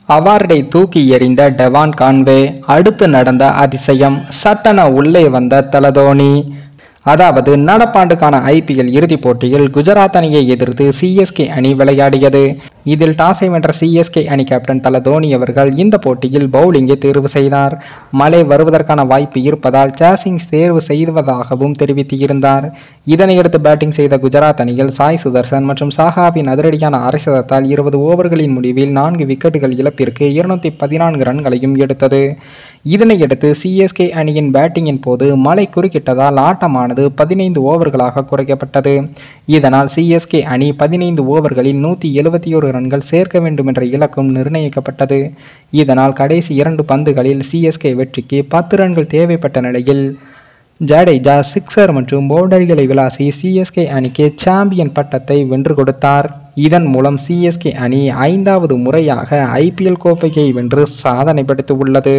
அவார்டை தூக்கி எறிந்த Devon Conway அடுத்து நடந்த அதிசயம் சட்டென உள்ளே வந்த தலதோனி அதாவது நடப்பாண்டுக்கான ஐபிஎல் இறுதிப் போட்டியில் குஜராத் அணியை எதிர்த்து சிஎஸ்கே அணி விளையாடியது இதில் டாஸை வென்ற சிஎஸ்கே அணி கேப்டன் தல தோனி அவர்கள் இந்த போட்டியில் பவுலிங்கை தேர்வு செய்தார் மழை வருவதற்கான வாய்ப்பு இருப்பதால் சேசிங் தேர்வு செய்வதாகவும் தெரிவித்திருந்தார் இதனையடுத்து பேட்டிங் செய்த குஜராத் அணியில் சாய் சுதர்சன் மற்றும் சாஹாவின் அதிரடியான அரசதத்தால் இருபது ஓவர்களின் முடிவில் நான்கு விக்கெட்டுகள் இழப்பிற்கு இருநூத்தி பதினான்கு ரன்களையும் எடுத்தது இதனையடுத்து சிஎஸ்கே அணியின் பேட்டிங்கின் போது மழை குறுக்கிட்டதால் ஆட்டமானது பதினைந்து ஓவர்களாக குறைக்கப்பட்டது இதனால் சிஎஸ்கே அணி பதினைந்து ஓவர்களில் நூற்றி எழுபத்தி ஒரு ரன்கள் சேர்க்க வேண்டும் என்ற இலக்கும் நிர்ணயிக்கப்பட்டது இதனால் கடைசி இரண்டு பந்துகளில் சிஎஸ்கே வெற்றிக்கு பத்து ரன்கள் தேவைப்பட்ட நிலையில் ஜடேஜா சிக்ஸர் மற்றும் பவுண்டரிகளை விளாசி சிஎஸ்கே அணிக்கு சாம்பியன் பட்டத்தை வென்று கொடுத்தார் இதன் மூலம் சிஎஸ்கே அணி ஐந்தாவது முறையாக ஐபிஎல் கோப்பையை வென்று சாதனை படைத்து உள்ளது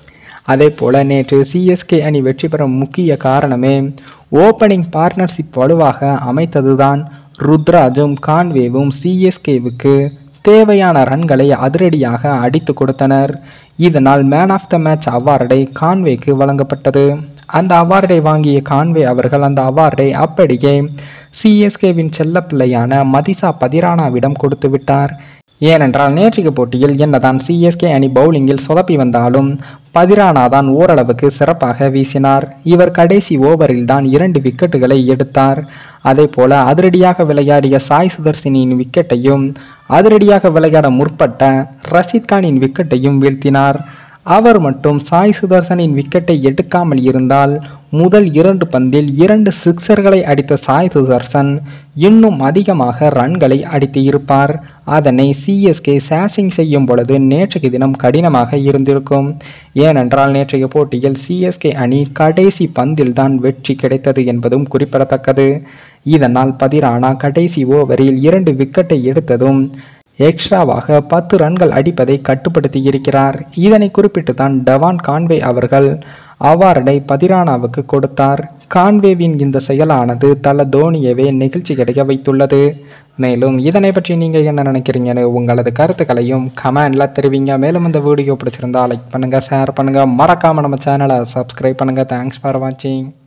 அதே போல நேற்று சிஎஸ்கே அணி வெற்றி பெறும் முக்கிய காரணமே ஓப்பனிங் பார்ட்னர்ஷிப் வலுவாக அமைத்ததுதான் ருத்ராஜும் கான்வேவும் சிஎஸ்கேவுக்கு தேவையான ரன்களை அதிரடியாக அடித்து கொடுத்தனர் இதனால் மேன் ஆஃப் த மேட்ச் அவார்டை கான்வேக்கு வழங்கப்பட்டது அந்த அவார்டை வாங்கிய கான்வே அவர்கள் அந்த அவார்டை அப்படியே சிஎஸ்கேவின் செல்லப்பிள்ளையான மதிசா பதிரானாவிடம் கொடுத்து விட்டார் ஏனென்றால் நேற்றைய போட்டியில் என்னதான் சிஎஸ்கே அணி பவுலிங்கில் சொதப்பி வந்தாலும் பதிரானா தான் ஓரளவுக்கு சிறப்பாக வீசினார் இவர் கடைசி ஓவரில் தான் இரண்டு விக்கெட்டுகளை எடுத்தார் அதே போல அதிரடியாக விளையாடிய சாய் சுதர்சினின் விக்கெட்டையும் அதிரடியாக விளையாட முற்பட்ட ரஷீத் கானின் விக்கெட்டையும் வீழ்த்தினார் அவர் மட்டும் சாய் சுதர்சனின் விக்கெட்டை எடுக்காமல் இருந்தால் முதல் இரண்டு பந்தில் இரண்டு சிக்சர்களை அடித்த சாய் சுதர்சன் இன்னும் அதிகமாக ரன்களை அடித்து இருப்பார் அதனை சிஎஸ்கே சேசிங் செய்யும் பொழுது நேற்றைய தினம் கடினமாக இருந்திருக்கும் ஏனென்றால் நேற்றைய போட்டியில் சிஎஸ்கே அணி கடைசி பந்தில் தான் வெற்றி கிடைத்தது என்பதும் குறிப்பிடத்தக்கது இதனால் பதிரானா கடைசி ஓவரில் இரண்டு விக்கெட்டை எடுத்ததும் எக்ஸ்ட்ராவாக பத்து ரன்கள் அடிப்பதை கட்டுப்படுத்தி இருக்கிறார் இதனை குறிப்பிட்டு தான் டவான் கான்வே அவர்கள் அவார்டை பதிரானாவுக்கு கொடுத்தார் கான்வேவின் இந்த செயலானது தல தோனியவே நிகழ்ச்சி கிடைக்க வைத்துள்ளது மேலும் இதனை பற்றி நீங்கள் என்ன நினைக்கிறீங்கன்னு உங்களது கருத்துக்களையும் கமெண்ட்ல தெரிவிங்க மேலும் இந்த வீடியோ பிடிச்சிருந்தா லைக் பண்ணுங்க ஷேர் பண்ணுங்க மறக்காம நம்ம சேனலை சப்ஸ்கிரைப் பண்ணுங்க தேங்க்ஸ் ஃபார் வாட்சிங்